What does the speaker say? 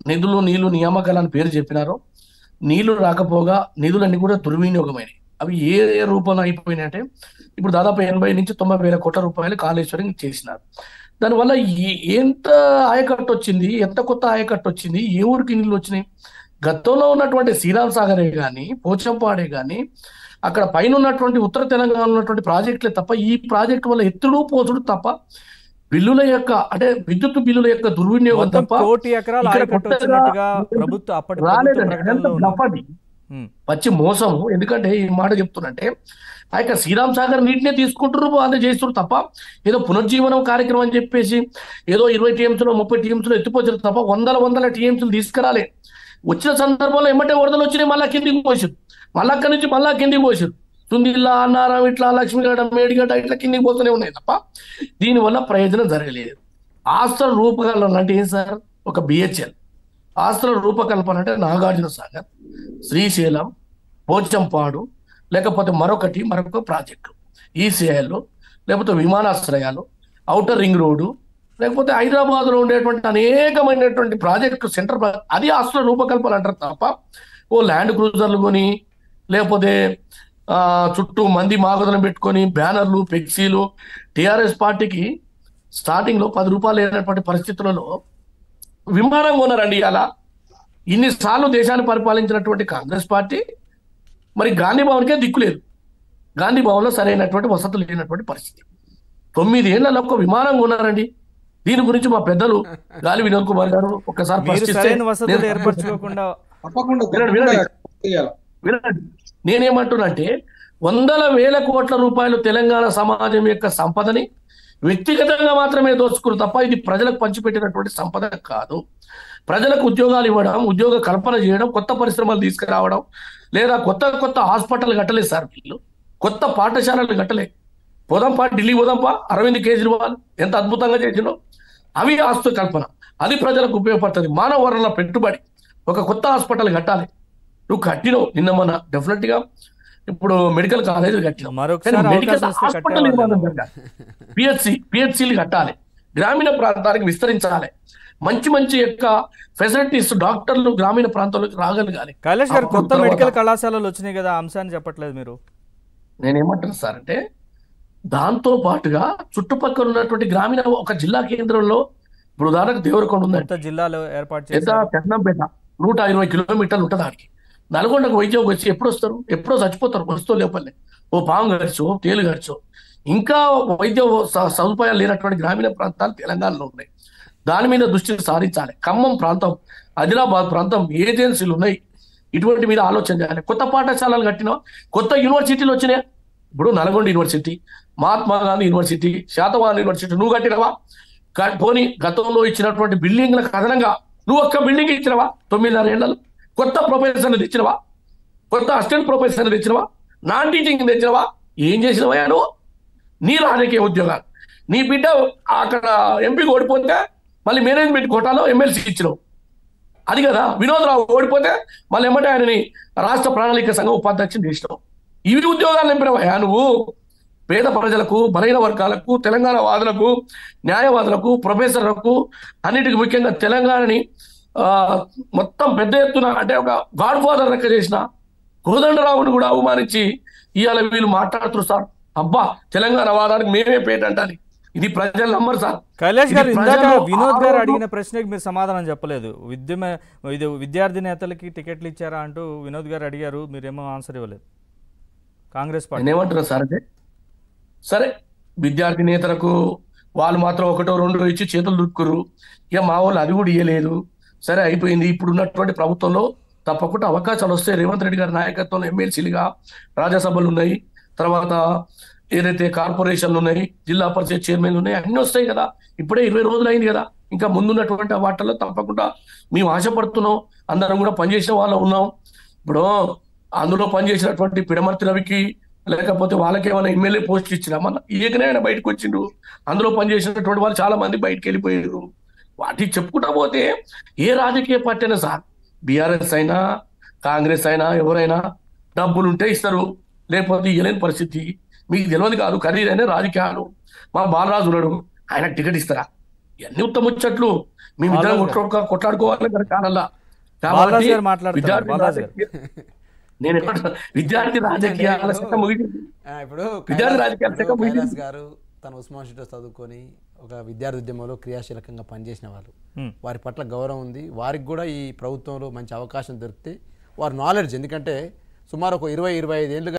నిధులు నీళ్లు నియామకాలు అని పేరు చెప్పినారో నీళ్లు రాకపోగా నిధులన్నీ కూడా దుర్వినియోగమైనవి అవి ఏ ఏ రూపంలో అయిపోయినాయి అంటే ఇప్పుడు దాదాపు ఎనభై నుంచి తొంభై వేల కోట్ల రూపాయలు కాళేశ్వరం చేసినారు దానివల్ల ఈ- ఎంత ఆయకట్టు వచ్చింది ఎంత కొత్త ఆయకట్టు వచ్చింది ఏ ఊరికి నీళ్ళు వచ్చినాయి గతంలో ఉన్నటువంటి శ్రీరామ్ సాగరే కానీ పోచంపాడే కానీ అక్కడ పైన ఉన్నటువంటి ఉత్తర తెలంగాణలో ఉన్నటువంటి ప్రాజెక్టులే తప్ప ఈ ప్రాజెక్టు వల్ల ఎత్తుడు పోతుడు తప్ప బిల్లుల యొక్క అంటే విద్యుత్ బిల్లుల యొక్క దుర్వినియోగం మొత్తం తప్ప కోటి ఎకరాలు ఇక్కడ ఆయకట్టు కొత్తగా వచ్చినట్టుగా ప్రభుత్వ అప్పటి ప్రభుత్వ రాలేదండి ప్రకటనలో అదంతా ఉంది. bluff అది ఉమ్. పచ్చి మోసము ఎందుకంటే ఈ మాట చెప్తున్నంటే ఆ యొక్క శ్రీరామ్ సాగర్ నీటినే తీసుకుంటారు అంతే చేస్తున్నారు తప్ప ఏదో పునర్జీవనం కార్యక్రమం అని చెప్పేసి ఏదో ఇరవై టీఎంసీలో ముప్పై టీఎంసీలో ఎత్తిపోతారు తప్ప వందల వందల టీఎంసీలు తీసుకురాలే వచ్చిన సందర్భంలో ఎమ్మటే వరదలు వచ్చినాయి మళ్ళా కిందికి పోసారు మళ్ళా అక్కడి నుంచి మళ్ళా కిందికి పోసారు తుందిల్లా అన్నారం ఇట్లా లక్ష్మీగడ మేడిగడ్డ ఇట్లా కిందికి పోతూనే ఉన్నాయి తప్ప దీనివల్ల ప్రయోజనం జరగలేదు ఆస్తుల రూపకల్పన అంటే ఏం సార్ ఒక బిహెచ్ఎల్ ఆస్తుల రూపకల్పన అంటే నాగార్జున సాగర్ శ్రీశైలం పోచంపాడు లేకపోతే మరొకటి మరొక ప్రాజెక్టు ఈసీఐలు లేకపోతే విమానాశ్రయాలు ఔటర్ రింగ్ రోడ్డు లేకపోతే హైదరాబాద్లో ఉండేటువంటి అనేకమైనటువంటి ప్రాజెక్టు సెంటర్ ప్రా- అది ఆస్తుల రూపకల్పన అంటారు తప్ప ఓ ల్యాండ్ క్రూజర్లు కొని లేకపోతే ఆ, చుట్టూ మంది మాగదులను పెట్టుకొని బ్యానర్లు ఫ్లెక్సీలు టిఆర్ఎస్ పార్టీకి స్టార్టింగ్ లో పది రూపాయలు లేనటువంటి పరిస్థితులలో విమానం కొన్నారండి అలా ఇన్నిసార్లు దేశాన్ని పరిపాలించినటువంటి కాంగ్రెస్ పార్టీ మరి గాంధీ భవన్కే దిక్కు లేదు గాంధీ భవన్లో సరైనటువంటి వసతులు లేనటువంటి పరిస్థితి తొమ్మిది ఏళ్లలో ఒక విమానం కొన్నారండి దీని గురించి మా పెద్దలు గాలి వినోద్ కుమార్ గారు ఒక్కసారి మీరు ప్రశ్నిస్తే సరైన వసతులు నేను- ఏర్పరచుకోకుండా తప్పకుండా వినండి, తప్పకుండా వినండి. చేయాలి. వినండి నేనేమంటున్నంటే వందల వేల కోట్ల రూపాయలు తెలంగాణ సమాజం యొక్క సంపదని వ్యక్తిగతంగా మాత్రమే దోచుకురు తప్ప ఇది ప్రజలకు పంచిపెట్టినటువంటి సంపద కాదు ప్రజలకు ఉద్యోగాలు ఇవ్వడం ఉద్యోగ కల్పన చేయడం కొత్త పరిశ్రమలు తీసుకురావడం లేదా కొత్త కొత్త హాస్పిటల్ కట్టలేదు సార్ వీళ్ళు కొత్త పాఠశాలలు కట్టలే పోదాంపా ఢిల్లీ పోదాంపా అరవింద్ కేజ్రీవాల్ ఎంత అద్భుతంగా చేసిండో అవి ఆస్తు కల్పన అది ప్రజలకు ఉపయోగపడుతుంది మానవ వనరుల పెట్టుబడి ఒక కొత్త హాస్పిటల్ కట్టాలి నువ్వు కట్టినవు నిన్న మన డెఫినెట్ గా ఇప్పుడు మెడికల్ కాలేజీలు కట్టినావు మరొకసారి కానీ మెడికల్ అవకాశం ఇస్తే హాస్పిటల్ కట్టేవాళ్ళం. నిర్మాణం జరగాలి పిహెచ్సి పిహెచ్సిలు కట్టాలి గ్రామీణ ప్రాంతానికి విస్తరించాలి మంచి మంచి యొక్క ఫెసిలిటీస్ డాక్టర్లు గ్రామీణ ప్రాంతాలకు రాగలగాలి కైలాష్ గారు అప్పుడు కొత్త తర్వాత- మెడికల్ కళాశాలలు వచ్చినాయి కదా ఆ అంశాన్ని చెప్పట్లేదు మీరు నేనేమంటాను సార్ అంటే దాంతో పాటుగా చుట్టుపక్కల ఉన్నటువంటి గ్రామీణ ఒక జిల్లా కేంద్రంలో ఇప్పుడు ఉదాహరణకు దేవరకొండ ఉందండి కొత్త జిల్లాలో ఏర్పాటు ఎంత చేశారు పెద్దంపేట నూట ఇరవై కిలోమీటర్లు ఉంటుంది దానికి నల్గొండకు వైద్యం వచ్చి ఎప్పుడు వస్తారు ఎప్పుడో చచ్చిపోతారు వస్తూ లేపల్లే ఓ పాము గడిచో తేలు గడిచో ఇంకా వైద్య స- సదుపాయాలు లేనటువంటి గ్రామీణ ప్రాంతాలు తెలంగాణలో ఉన్నాయి దాని మీద దృష్టి సారించాలి ఖమ్మం ప్రాంతం ఆదిలాబాద్ ప్రాంతం ఏజెన్సీలు ఉన్నాయి ఇటువంటి మీద ఆలోచన చేయాలి కొత్త పాఠశాలలు కట్టినా కొత్త యూనివర్సిటీలు వచ్చినాయి ఇప్పుడు Nalgonda university Mahatma Gandhi university Satavahana university నువ్వు కట్టినవా క- పోనీ గతంలో ఇచ్చినటువంటి బిల్డింగ్లకు అదనంగా నువ్వు ఒక్క బిల్డింగ్ ఇచ్చినవా తొమ్మిదిన్నర ఏళ్లలో కొత్త ప్రొఫెసర్ తెచ్చినవా కొత్త అసిస్టెంట్ ప్రొఫెసర్ తెచ్చినవా నాన్ టీచింగ్ తెచ్చినవా ఏం చేసినవా నువ్వు నీ రాజకీయ ఉద్యోగాలు నీ బిడ్డ అక్కడ ఎంపీకి ఓడిపోతే మళ్ళీ మేనేజ్మెంట్ కోటాలో ఎమ్మెల్సీ ఇచ్చినావు అది కదా వినోదరావు ఓడిపోతే మళ్ళీ ఎమ్మటే ఆయనని రాష్ట్ర ప్రణాళిక సంఘం ఉపాధ్యక్షుని చేసినావు ఇవి ఉద్యోగాలు నింపినవా నువ్వు పేద ప్రజలకు బలహీన వర్గాలకు తెలంగాణ వాదులకు న్యాయవాదులకు ప్రొఫెసర్లకు అన్నిటికీ ముఖ్యంగా తెలంగాణని ఆ, మొత్తం పెద్ద ఎత్తున అంటే ఒక గాడ్ ఫాదర్ లెక్క చేసిన కోదండరావుని కూడా అవమానించి ఇవాళ వీళ్ళు మాట్లాడుతున్నారు సార్ అబ్బా తెలంగాణ వాదానికి మేమే పేట అంటాలి ఇది ప్రజలు నమ్మరు సార్ కైలాష్ ఇది గారు ఇందాక ప్రజలు వినోద్ గారు ఆ రోజు- అడిగిన ప్రశ్నకి మీరు సమాధానం చెప్పలేదు విద్యమ ఇది విద్యార్థి నేతలకి టికెట్లు ఇచ్చారా అంటూ వినోద్ గారు అడిగారు మీరేమో ఆన్సర్ ఇవ్వలేదు కాంగ్రెస్ పార్టీ నేనేమంటున్నా సార్ అంటే సరే విద్యార్థి నేతలకు వాళ్ళు మాత్రం ఒకటో రెండో ఇచ్చి చేతులు దుక్కురు ఇక మా వాళ్ళు అది కూడా ఇయ్యలేదు సరే అయిపోయింది ఇప్పుడు ఉన్నటువంటి ప్రభుత్వంలో తప్పకుండా అవకాశాలు వస్తాయి రేవంత్ రెడ్డి గారి నాయకత్వంలో ఎమ్మెల్సీలుగా రాజ్యసభలు ఉన్నాయి తర్వాత ఏదైతే కార్పొరేషన్లు ఉన్నాయి జిల్లా పరిషత్ చైర్మన్లు ఉన్నాయి అన్ని వస్తాయి కదా ఇప్పుడే ఇరవై రోజులు అయింది కదా ఇంకా ముందున్నటువంటి ఆ వాటిల్లో తప్పకుండా మేము ఆశపడుతున్నాం అందరం కూడా పనిచేసిన వాళ్ళు ఉన్నాం ఇప్పుడు అందులో పనిచేసినటువంటి పిడమర్తి రవికి లేకపోతే వాళ్ళకి ఏమైనా ఎమ్మెల్యే పోస్ట్ ఇచ్చినా మన ఈయకనే ఆయన బయటకు వచ్చిండు అందులో పనిచేసినటువంటి వాళ్ళు చాలా మంది బయటకు వెళ్ళిపోయారు వాటి చెప్పుకుంటా పోతే ఏ రాజకీయ పార్టీ అయినా సార్ బీఆర్ఎస్ అయినా కాంగ్రెస్ అయినా ఎవరైనా డబ్బులు ఉంటే ఇస్తారు లేకపోతే ఇవ్వలేని పరిస్థితి మీకు తెలియదు కాదు ఖరీదైన రాజకీయాలు మా బాలరాజు ఉన్నాడు ఆయన టికెట్ ఇస్తారా ఇవన్నీ ఉత్తముచ్చట్లు మేమిద్దరం బాలాజీ కొట్లాడుకో కొట్లాడుకోవాలి కదా కానల్లా బాలరాజు గారు మాట్లాడుతున్నారు. విద్యార్థి బాలరాజు గారు. రాజకీయ- నేను ఏమంటున్నా, విద్యార్థి రాజకీయాల శాఖ ముగిసింది ఆ, ఇప్పుడు విద్యార్థి కైలాస్- రాజకీయాల శాఖ ఇప్పుడు ముగిసింది. కైలాస్ గారు తన ఉస్మాన్ షీట్లో చదువుకొని ఒక విద్యార్థి ఉద్యమంలో క్రియాశీలకంగా పనిచేసిన వాళ్ళు Hmm. వారి పట్ల గౌరవం ఉంది వారికి కూడా ఈ ప్రభుత్వంలో మంచి అవకాశం దొరికితే వారి నాలెడ్జ్ ఎందుకంటే సుమారు ఒక ఇరవై ఇరవై ఐదు ఏళ్ళుగా